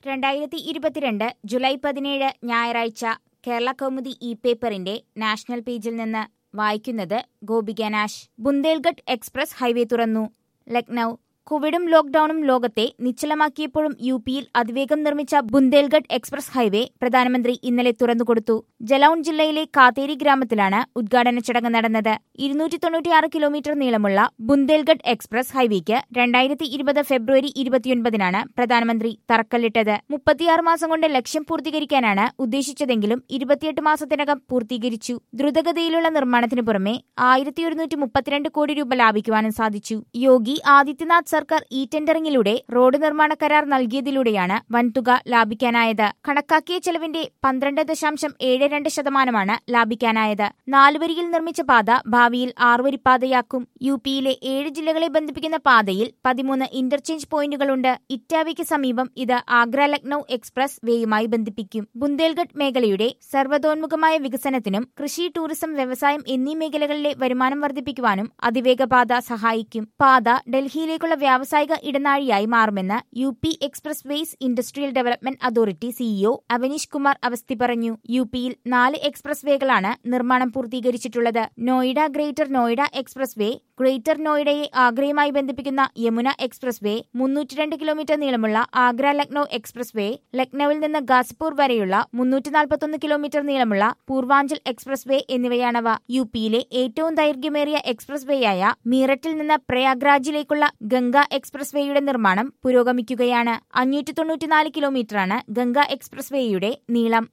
രണ്ടായിരത്തി ഇരുപത്തിരണ്ട് ജൂലൈ പതിനേഴ് ഞായറാഴ്ച കേരള കൗമുദി ഇ പേപ്പറിന്റെ നാഷണൽ പേജിൽ നിന്ന് വായിക്കുന്നത് ഗോപിക നാഷ് ബുന്ദേൽഖണ്ഡ് എക്സ്പ്രസ് ഹൈവേ തുറന്നു ലക്നൌ കോവിഡും ലോക്ഡൌണും ലോകത്തെ നിശ്ചലമാക്കിയപ്പോഴും യു പിയിൽ അതിവേഗം നിർമ്മിച്ച ബുന്ദേൽഖണ്ഡ് എക്സ്പ്രസ് ഹൈവേ പ്രധാനമന്ത്രി ഇന്നലെ തുറന്നുകൊടുത്തു ജലൌൺ ജില്ലയിലെ കാതേരി ഗ്രാമത്തിലാണ് ഉദ്ഘാടന ചടങ്ങ് നടന്നത് ഇരുന്നൂറ്റി തൊണ്ണൂറ്റിയാറ് കിലോമീറ്റർ നീളമുള്ള ബുന്ദേൽഖണ്ഡ് എക്സ്പ്രസ് ഹൈവേക്ക് രണ്ടായിരത്തി ഇരുപത് ഫെബ്രുവരി ഇരുപത്തിയൊൻപതിനാണ് പ്രധാനമന്ത്രി തറക്കല്ലിട്ടത് മുപ്പത്തിയാറ് മാസം കൊണ്ട് ലക്ഷ്യം പൂർത്തീകരിക്കാനാണ് ഉദ്ദേശിച്ചതെങ്കിലും ഇരുപത്തിയെട്ട് മാസത്തിനകം പൂർത്തീകരിച്ചു ദ്രുതഗതിയിലുള്ള നിർമ്മാണത്തിനു പുറമെ ആയിരത്തി ഒരുന്നൂറ്റി മുപ്പത്തിരണ്ട് കോടി രൂപ ലാഭിക്കുവാനും സാധിച്ചു യോഗി ആദിത്യനാഥ് സർക്കാർ ഇ ടെൻഡറിംഗിലൂടെ റോഡ് നിർമ്മാണ കരാർ നൽകിയതിലൂടെയാണ് വൻതുക ലാഭിക്കാനായത് കണക്കാക്കിയ ചെലവിന്റെ പന്ത്രണ്ട് ദശാംശം ഏഴ് രണ്ട് ശതമാനമാണ് ലാഭിക്കാനായത് നാലുവരിയിൽ നിർമ്മിച്ച പാത ഭാവിയിൽ ആറുവരിപ്പാതയാക്കും യു പിയിലെ ഏഴ് ജില്ലകളെ ബന്ധിപ്പിക്കുന്ന പാതയിൽ പതിമൂന്ന് ഇന്റർചേഞ്ച് പോയിന്റുകളുണ്ട് ഇറ്റാവയ്ക്ക് സമീപം ഇത് ആഗ്ര ലക്നൌ എക്സ്പ്രസ് വേയുമായി ബന്ധിപ്പിക്കും ബുന്ദേൽഖണ്ഡ് മേഖലയുടെ സർവ്വതോന്മുഖമായ വികസനത്തിനും കൃഷി ടൂറിസം വ്യവസായം എന്നീ മേഖലകളിലെ വരുമാനം വർദ്ധിപ്പിക്കുവാനും അതിവേഗ പാത സഹായിക്കും പാത ഡൽഹിയിലേക്കുള്ള വ്യാവസായിക ഇടനാഴിയായി മാറുമെന്ന് U P express ways industrial development authority CEO Avaneesh Kumar Awasthi പറഞ്ഞു യു പിയിൽ നാല് എക്സ്പ്രസ് വേകളാണ് നിർമ്മാണം പൂർത്തീകരിച്ചിട്ടുള്ളത് Noida greater Noida express way greater നോയിഡയെ ആഗ്രയുമായി ബന്ധിപ്പിക്കുന്ന യമുന എക്സ്പ്രസ് വേ മുന്നൂറ്റിരണ്ട് കിലോമീറ്റർ നീളമുള്ള ആഗ്ര ലക്നൌ എക്സ്പ്രസ് വേ ലക്നൌവിൽ നിന്ന് ഗാസിപൂർ വരെയുള്ള മുന്നൂറ്റി നാൽപ്പത്തൊന്ന് കിലോമീറ്റർ നീളമുള്ള പൂർവാഞ്ചൽ എക്സ്പ്രസ് വേ എന്നിവയാണവ യു പിയിലെ ഏറ്റവും ദൈർഘ്യമേറിയ എക്സ്പ്രസ് വേയായ മീററ്റിൽ നിന്ന് പ്രയാഗ്രാജിലേക്കുള്ള ഗംഗ എക്സ്പ്രസ് വേയുടെ നിർമ്മാണം പുരോഗമിക്കുകയാണ് അഞ്ഞൂറ്റി തൊണ്ണൂറ്റിനാല് കിലോമീറ്ററാണ് ഗംഗ എക്സ്പ്രസ് വേയുടെ നീളം